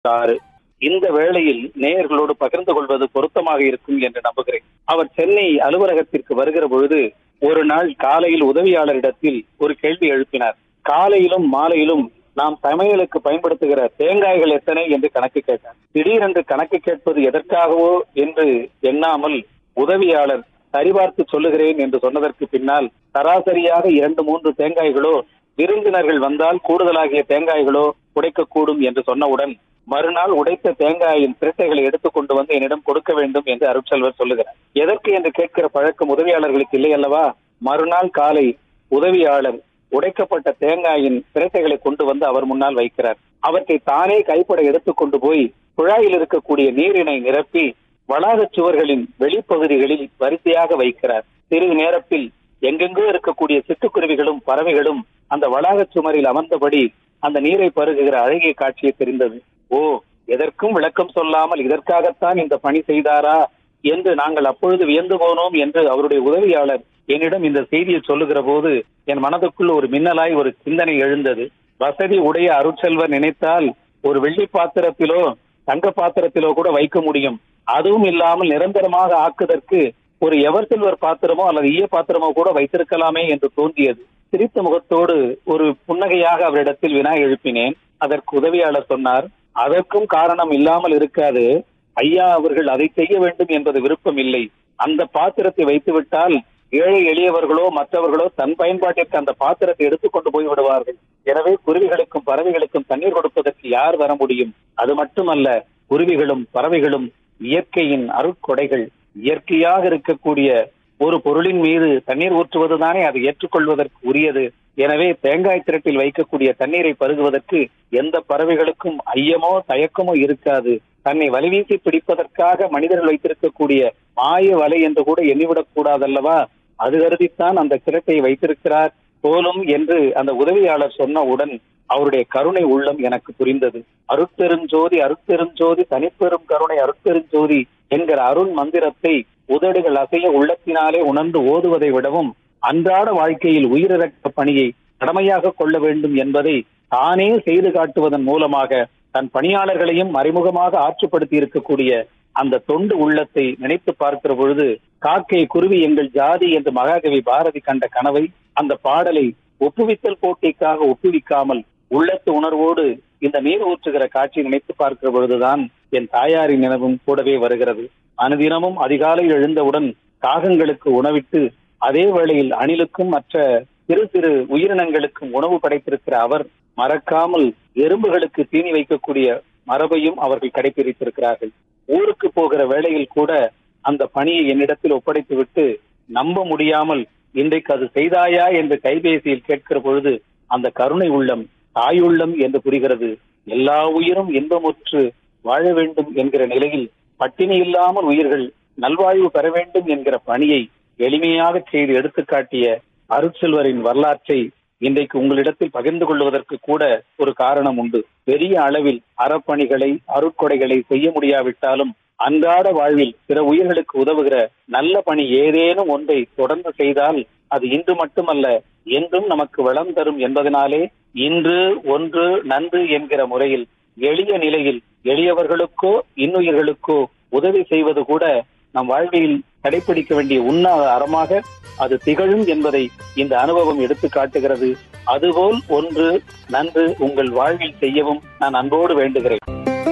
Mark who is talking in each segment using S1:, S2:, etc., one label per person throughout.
S1: ஆறு இந்த வேளையில் நேயர்களோடு பகிர்ந்து கொள்வது பொருத்தமாக இருக்கும் என்று நம்புகிறேன் அவர் சென்னை அலுவலகத்திற்கு வருகிற பொழுது ஒரு நாள் காலையில் உதவியாளரிடத்தில் ஒரு கேள்வி எழுப்பினார் காலையிலும் மாலையிலும் நாம் சமையலுக்கு பயன்படுத்துகிற தேங்காய்கள் எத்தனை என்று கணக்கு கேட்டார் திடீரென்று கணக்கு கேட்பது எதற்காகவோ என்று எண்ணாமல் உதவியாளர் சரிபார்த்து சொல்லுகிறேன் என்று சொன்னதற்கு பின்னால் சராசரியாக இரண்டு மூன்று தேங்காய்களோ விருந்தினர்கள் வந்தால் கூடுதலாகிய தேங்காய்களோ உடைக்கக்கூடும் என்று சொன்னவுடன் மறுநாள் உடைத்த தேங்காயின் திரட்டைகளை எடுத்துக் கொண்டு வந்து என்னிடம் கொடுக்க வேண்டும் என்று அருட்செல்வர் சொல்லுகிறார் எதற்கு என்று கேட்கிற பழக்கம் உதவியாளர்களுக்கு இல்லை அல்லவா மறுநாள் காலை உதவியாளர் உடைக்கப்பட்ட தேங்காயின் திரட்டைகளை கொண்டு வந்து அவர் முன்னால் வைக்கிறார் அவற்றை தானே கைப்பட எடுத்துக் கொண்டு போய் குழாயில் இருக்கக்கூடிய நீரினை நிரப்பி வளாகச் சுவர்களின் வெளிப்பகுதிகளில் வரிசையாக வைக்கிறார் சிறிது நேரத்தில் எங்கெங்கோ இருக்கக்கூடிய சிட்டுக்குருவிகளும் பறவைகளும் அந்த வளாகச் சுமரில் அமர்ந்தபடி அந்த நீரை பருகுகிற அழகிய காட்சியை தெரிந்தது ஓ எதற்கும் விளக்கம் சொல்லாமல் இதற்காகத்தான் இந்த பணி செய்தாரா என்று நாங்கள் அப்பொழுது வியந்து போனோம் என்று அவருடைய உதவியாளர் என்னிடம் இந்த செய்தியை சொல்லுகிற போது என் மனதுக்குள் ஒரு மின்னலாய் ஒரு சிந்தனை எழுந்தது வசதி உடைய அருட்செல்வர் நினைத்தால் ஒரு வெள்ளி பாத்திரத்திலோ தங்க பாத்திரத்திலோ கூட வைக்க முடியும் அதுவும் இல்லாமல் நிரந்தரமாக ஆக்குதற்கு ஒரு எவர் சில்வர் பாத்திரமோ அல்லது ஈய பாத்திரமோ கூட வைத்திருக்கலாமே என்று தோன்றியது சிரித்த முகத்தோடு ஒரு புன்னகையாக அவரிடத்தில் வினா எழுப்பினேன் அதற்கு உதவியாளர் சொன்னார் அதற்கும் காரணம் இல்லாமல் இருக்காது ஐயா அவர்கள் அதை செய்ய வேண்டும் என்பது விருப்பம் இல்லை அந்த பாத்திரத்தை வைத்துவிட்டால் ஏழை எளியவர்களோ மற்றவர்களோ தன் பயன்பாட்டிற்கு அந்த பாத்திரத்தை எடுத்துக்கொண்டு போய் விடுவார்கள் எனவே குருவிகளுக்கும் பறவைகளுக்கும் தண்ணீர் கொடுப்பதற்கு யார் வர முடியும் அது மட்டுமல்ல குருவிகளும் பறவைகளும் இயற்கையின் அருட்கொடைகள் இயற்கையாக இருக்கக்கூடிய ஒரு பொருளின் மீது தண்ணீர் ஊற்றுவதுதானே அதை ஏற்றுக்கொள்வதற்கு உரியது எனவே தேங்காய் திரட்டில் வைக்கக்கூடிய தண்ணீரை பருகுவதற்கு எந்த பறவைகளுக்கும் ஐயமோ தயக்கமோ இருக்காது தன்னை வலிவீசி பிடிப்பதற்காக மனிதர்கள் வைத்திருக்கக்கூடிய மாய வலை என்று கூட எண்ணிவிடக் கூடாதல்லவா அது கருதித்தான் அந்த திரட்டை வைத்திருக்கிறார் போலும் என்று அந்த உதவியாளர் சொன்னவுடன் அவருடைய கருணை உள்ளம் எனக்கு புரிந்தது அருட்பெருஞ்சோதி அருட்பெருஞ்சோதி தனிப்பெரும் கருணை அருட்பெருஞ்சோதி என்கிற அருண் மந்திரத்தை உதடுகள் அசைய உள்ளத்தினாலே உணர்ந்து ஓதுவதை விடவும் அன்றாட வாழ்க்கையில் உயிரிழக்க பணியை கடமையாக கொள்ள வேண்டும் என்பதை தானே செய்து காட்டுவதன் மூலமாக தன் பணியாளர்களையும் மறைமுகமாக ஆற்றுப்படுத்தி இருக்கக்கூடிய அந்த தொண்டு உள்ளத்தை நினைத்து பார்க்கிற பொழுது காக்கை குருவி எங்கள் ஜாதி என்று மகாகவி பாரதி கண்ட கனவை அந்த பாடலை ஒப்புவித்தல் போட்டிக்காக ஒப்புவிக்காமல் உள்ளத்து உணர்வோடு இந்த நீர் ஊற்றுகிற காட்சி நினைத்து பார்க்கிற பொழுதுதான் என் தாயாரின் நினைவும் கூடவே வருகிறது அனுதினமும் அதிகாலை எழுந்தவுடன் காகங்களுக்கு உணவிட்டு அதே வேளையில் அணிலுக்கும் மற்ற சிறு சிறு உயிரினங்களுக்கும் உணவு படைத்திருக்கிற அவர் மறக்காமல் எறும்புகளுக்கு தீனி வைக்கக்கூடிய மரபையும் அவர்கள் கடைபிடித்திருக்கிறார்கள் ஊருக்கு போகிற வேளையில் கூட அந்த பணியை என்னிடத்தில் ஒப்படைத்து விட்டு நம்ப முடியாமல் இன்றைக்கு அது செய்தாயா என்று கைபேசியில் கேட்கிற பொழுது அந்த கருணை உள்ளம் தாயுள்ளம் என்று புரிகிறது எல்லா உயிரும் இன்பமுற்று வாழ வேண்டும் என்கிற நிலையில் பட்டினி இல்லாமல் உயிர்கள் நல்வாழ்வு பெற வேண்டும் என்கிற பணியை எளிமையாக செய்து எடுத்துக்காட்டிய அருட்செல்வரின் வரலாற்றை இன்றைக்கு உங்களிடத்தில் பகிர்ந்து கொள்வதற்கு கூட ஒரு காரணம் உண்டு பெரிய அளவில் அறப்பணிகளை அருட்கொடைகளை செய்ய முடியாவிட்டாலும் அன்றாட வாழ்வில் பிற உயிர்களுக்கு உதவுகிற நல்ல பணி ஏதேனும் ஒன்றை தொடர்ந்து செய்தால் அது இன்று மட்டுமல்ல என்றும் நமக்கு வளம் தரும் என்பதனாலே இன்று ஒன்று நன்று என்கிற முறையில் எளிய நிலையில் எளியவர்களுக்கோ இன்னுயிர்களுக்கோ உதவி செய்வது கூட நம் வாழ்வில் கடைபிடிக்க வேண்டிய உண்ணாத அறமாக அது திகழும் என்பதை இந்த அனுபவம் எடுத்து காட்டுகிறது அதுபோல் ஒன்று நன்று உங்கள் வாழ்வில் செய்யவும் நான் அன்போடு வேண்டுகிறேன்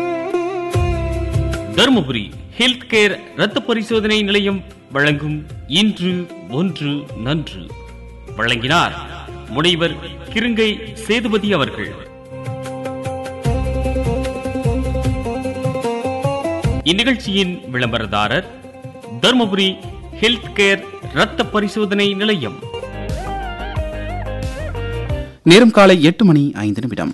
S2: தருமபுரி ஹெல்த் கேர் ரத்த பரிசோதனை நிலையம் வழங்கும் இன்று ஒன்று நன்று வழங்கினார் முனைவர் கிருங்கை சேதுபதி அவர்கள் இந்நிகழ்ச்சியின் விளம்பரதாரர் தருமபுரி ஹெல்த் கேர் ரத்த பரிசோதனை நிலையம்
S3: நேரம் காலை எட்டு மணி ஐந்து நிமிடம்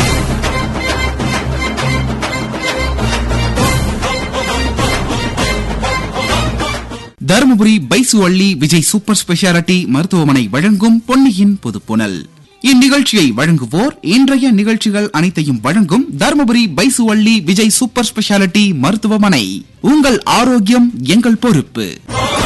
S3: தருமபுரி பைசு அள்ளி விஜய் சூப்பர் ஸ்பெஷாலிட்டி மருத்துவமனை வழங்கும் பொன்னியின் புதுப்புனல் இந்நிகழ்ச்சியை வழங்குவோர் இன்றைய நிகழ்ச்சிகள் அனைத்தையும் வழங்கும் தருமபுரி பைசு அள்ளி விஜய் சூப்பர் ஸ்பெஷாலிட்டி மருத்துவமனை உங்கள் ஆரோக்கியம் எங்கள் பொறுப்பு